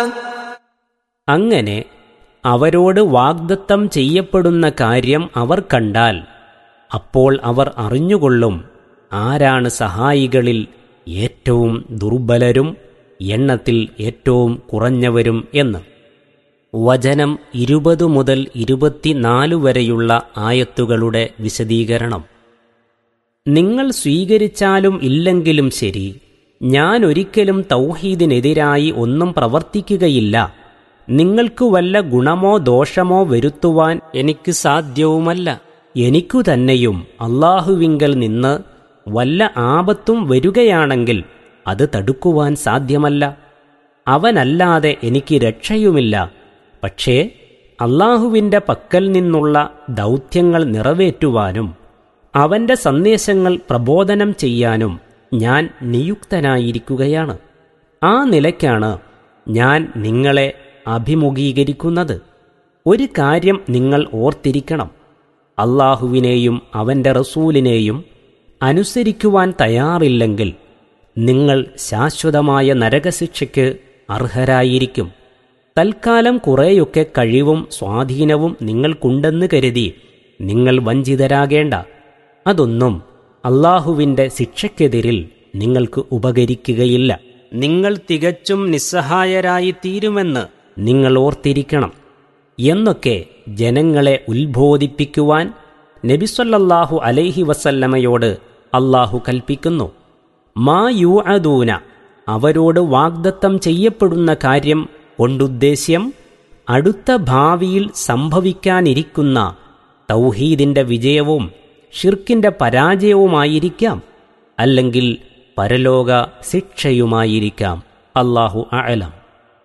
അങ്ങനെ അവരോട് വാഗ്ദത്തം ചെയ്യപ്പെടുന്ന കാര്യം അവർ കണ്ടാൽ അപ്പോൾ അവർ അറിഞ്ഞുകൊള്ളും ആരാണ് സഹായികളിൽ ഏറ്റവും ദുർബലരും എണ്ണത്തിൽ ഏറ്റവും കുറഞ്ഞവരും എന്ന് വചനം ഇരുപത് മുതൽ ഇരുപത്തിനാല് വരെയുള്ള ആയത്തുകളുടെ വിശദീകരണം നിങ്ങൾ സ്വീകരിച്ചാലും ഇല്ലെങ്കിലും ശരി ഞാൻ ഒരിക്കലും തൗഹീദിനെതിരായി ഒന്നും പ്രവർത്തിക്കുകയില്ല നിങ്ങൾക്ക് വല്ല ഗുണമോ ദോഷമോ വരുത്തുവാൻ എനിക്ക് സാധ്യവുമല്ല എനിക്കു തന്നെയും അള്ളാഹുവിങ്കൽ നിന്ന് വല്ല ആപത്തും വരികയാണെങ്കിൽ അത് തടുക്കുവാൻ സാധ്യമല്ല അവനല്ലാതെ എനിക്ക് രക്ഷയുമില്ല പക്ഷേ അള്ളാഹുവിൻ്റെ പക്കൽ നിന്നുള്ള ദൗത്യങ്ങൾ നിറവേറ്റുവാനും അവന്റെ സന്ദേശങ്ങൾ പ്രബോധനം ചെയ്യാനും ഞാൻ നിയുക്തനായിരിക്കുകയാണ് ആ നിലയ്ക്കാണ് ഞാൻ നിങ്ങളെ അഭിമുഖീകരിക്കുന്നത് ഒരു കാര്യം നിങ്ങൾ ഓർത്തിരിക്കണം അള്ളാഹുവിനെയും അവന്റെ റസൂലിനെയും അനുസരിക്കുവാൻ തയ്യാറില്ലെങ്കിൽ നിങ്ങൾ ശാശ്വതമായ നരകശിക്ഷയ്ക്ക് അർഹരായിരിക്കും തൽക്കാലം കുറേയൊക്കെ കഴിവും സ്വാധീനവും നിങ്ങൾക്കുണ്ടെന്ന് കരുതി നിങ്ങൾ വഞ്ചിതരാകേണ്ട അതൊന്നും അള്ളാഹുവിൻ്റെ ശിക്ഷയ്ക്കെതിരിൽ നിങ്ങൾക്ക് ഉപകരിക്കുകയില്ല നിങ്ങൾ തികച്ചും നിസ്സഹായരായി തീരുമെന്ന് നിങ്ങൾ ഓർത്തിരിക്കണം എന്നൊക്കെ ജനങ്ങളെ ഉത്ബോധിപ്പിക്കുവാൻ നബിസൊല്ലാഹു അലൈഹി വസല്ലമയോട് അള്ളാഹു കൽപ്പിക്കുന്നു മാ യു അദൂന അവരോട് വാഗ്ദത്തം ചെയ്യപ്പെടുന്ന കാര്യം കൊണ്ടുദ്ദേശ്യം അടുത്ത ഭാവിയിൽ സംഭവിക്കാനിരിക്കുന്ന തൗഹീദിന്റെ വിജയവും ഷിർക്കിന്റെ പരാജയവുമായിരിക്കാം അല്ലെങ്കിൽ പരലോക ശിക്ഷയുമായിരിക്കാം അള്ളാഹു അലം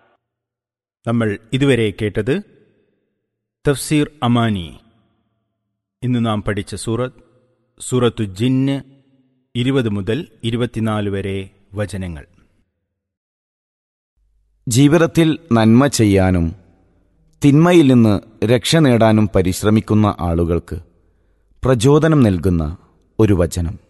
നമ്മൾ ഇതുവരെ കേട്ടത് തഫ്സീർ അമാനി ഇന്ന് നാം പഠിച്ച സൂറത്ത് സൂറത്തു ജിന്ന് ഇരുപത് മുതൽ ഇരുപത്തിനാല് വരെ വചനങ്ങൾ ജീവിതത്തിൽ നന്മ ചെയ്യാനും തിന്മയിൽ നിന്ന് രക്ഷ നേടാനും പരിശ്രമിക്കുന്ന ആളുകൾക്ക് പ്രചോദനം നൽകുന്ന ഒരു വചനം